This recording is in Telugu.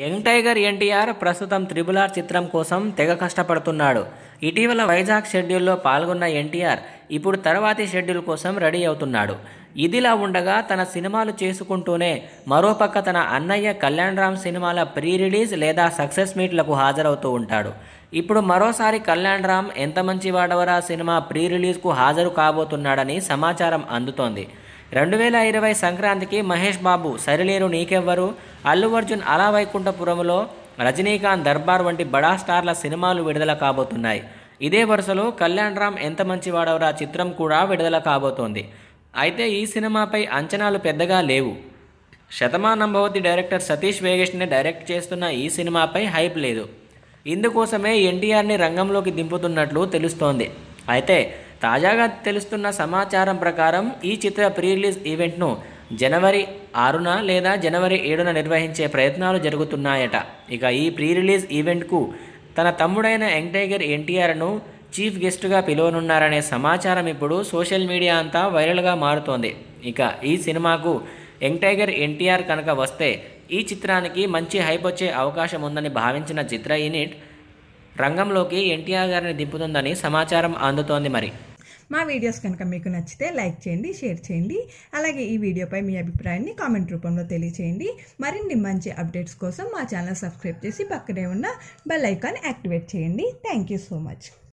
యంగ్ టైగర్ ఎన్టీఆర్ ప్రస్తుతం త్రిబుల్ ఆర్ చిత్రం కోసం తెగ కష్టపడుతున్నాడు ఇటీవల వైజాగ్ షెడ్యూల్లో పాల్గొన్న ఎన్టీఆర్ ఇప్పుడు తర్వాతి షెడ్యూల్ కోసం రెడీ అవుతున్నాడు ఇదిలా ఉండగా తన సినిమాలు చేసుకుంటూనే మరోపక్క తన అన్నయ్య కళ్యాణ్ రామ్ సినిమాల ప్రీ రిలీజ్ లేదా సక్సెస్ మీట్లకు హాజరవుతూ ఉంటాడు ఇప్పుడు మరోసారి కళ్యాణ్ రామ్ ఎంత మంచి వాడవరా సినిమా ప్రీ రిలీజ్కు హాజరు కాబోతున్నాడని సమాచారం అందుతోంది రెండు వేల ఇరవై సంక్రాంతికి మహేష్ బాబు సరిలేరు నీకెవ్వరు అల్లు అర్జున్ అలా వైకుంఠపురంలో రజనీకాంత్ దర్బార్ వంటి బడా స్టార్ల సినిమాలు విడుదల కాబోతున్నాయి ఇదే వరుసలో కళ్యాణ్ రామ్ ఎంత మంచి వాడవరా చిత్రం కూడా విడుదల కాబోతోంది అయితే ఈ సినిమాపై అంచనాలు పెద్దగా లేవు శతమానం భవతి డైరెక్టర్ సతీష్ వేగేష్ని డైరెక్ట్ చేస్తున్న ఈ సినిమాపై హైప్ లేదు ఇందుకోసమే ఎన్టీఆర్ని రంగంలోకి దింపుతున్నట్లు తెలుస్తోంది అయితే తాజాగా తెలుస్తున్న సమాచారం ప్రకారం ఈ చిత్ర ప్రీ రిలీజ్ ఈవెంట్ను జనవరి ఆరున లేదా జనవరి ఏడున నిర్వహించే ప్రయత్నాలు జరుగుతున్నాయట ఇక ఈ ప్రీ రిలీజ్ ఈవెంట్కు తన తమ్ముడైన యంగ్ టైగర్ ఎన్టీఆర్ను చీఫ్ గెస్ట్గా పిలువనున్నారనే సమాచారం ఇప్పుడు సోషల్ మీడియా అంతా వైరల్గా మారుతోంది ఇక ఈ సినిమాకు యంగ్ టైగర్ ఎన్టీఆర్ కనుక వస్తే ఈ చిత్రానికి మంచి హైప్ వచ్చే అవకాశం ఉందని భావించిన చిత్ర యూనిట్ రంగంలోకి ఎన్టీఆర్ గారిని దింపుతుందని సమాచారం అందుతోంది మరి మా వీడియోస్ కనుక మీకు నచ్చితే లైక్ చేయండి షేర్ చేయండి అలాగే ఈ వీడియోపై మీ అభిప్రాయాన్ని కామెంట్ రూపంలో తెలియచేయండి మరిన్ని మంచి అప్డేట్స్ కోసం మా ఛానల్ సబ్స్క్రైబ్ చేసి పక్కనే ఉన్న బెల్ ఐకాన్ యాక్టివేట్ చేయండి థ్యాంక్ యూ సో మచ్